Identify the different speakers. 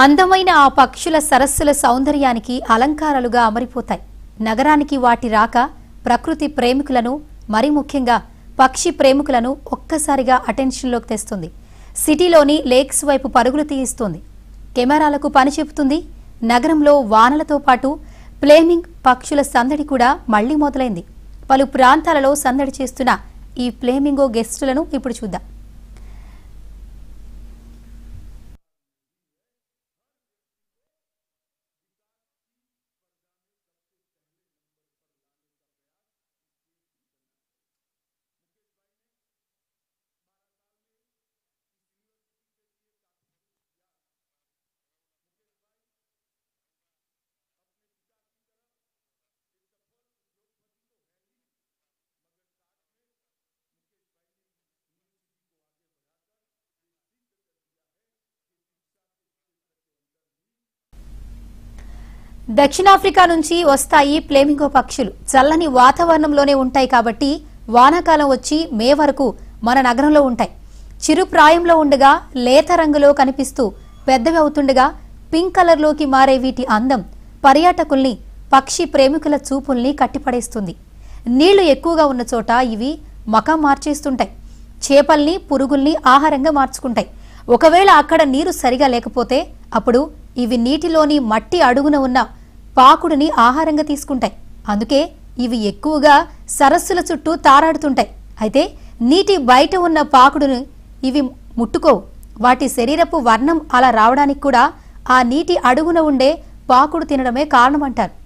Speaker 1: అందమైన ఆ పక్షుల సరస్సుల సౌందర్యానికి అలంకారాలుగా అమరిపోతాయి నగరానికి వాటి రాక ప్రకృతి ప్రేమికులను మరి ముఖ్యంగా పక్షి ప్రేమికులను ఒక్కసారిగా అటెన్షన్లోకి తెస్తుంది సిటీలోని లేక్స్ వైపు పరుగులు తీయిస్తుంది కెమెరాలకు పని చెబుతుంది నగరంలో వానలతో పాటు ప్లేమింగ్ పక్షుల సందడి కూడా మళ్లీ మొదలైంది పలు ప్రాంతాలలో సందడి చేస్తున్న ఈ ప్లేమింగో గెస్టులను ఇప్పుడు చూద్దాం దక్షిణాఫ్రికా నుంచి వస్తాయి ప్లేమింగో పక్షులు చల్లని వాతావరణంలోనే ఉంటాయి కాబట్టి వానాకాలం వచ్చి మే వరకు మన నగరంలో ఉంటాయి చిరు ప్రాయంలో ఉండగా లేత రంగులో కనిపిస్తూ పెద్దవి అవుతుండగా పింక్ కలర్లోకి మారే వీటి అందం పర్యాటకుల్ని పక్షి ప్రేమికుల చూపుల్ని కట్టిపడేస్తుంది నీళ్లు ఎక్కువగా ఉన్న చోట ఇవి మకం మార్చేస్తుంటాయి చేపల్ని పురుగుల్ని ఆహారంగా మార్చుకుంటాయి ఒకవేళ అక్కడ నీరు సరిగా లేకపోతే అప్పుడు ఇవి నీటిలోని మట్టి అడుగున ఉన్న పాకుడిని ఆహారంగా తీసుకుంటాయి అందుకే ఇవి ఎక్కువగా సరస్సుల చుట్టూ తారాడుతుంటాయి అయితే నీటి బయట ఉన్న పాకుడుని ఇవి ముట్టుకోవు వాటి శరీరపు వర్ణం అలా రావడానికి కూడా ఆ నీటి అడుగున ఉండే పాకుడు తినడమే కారణమంటారు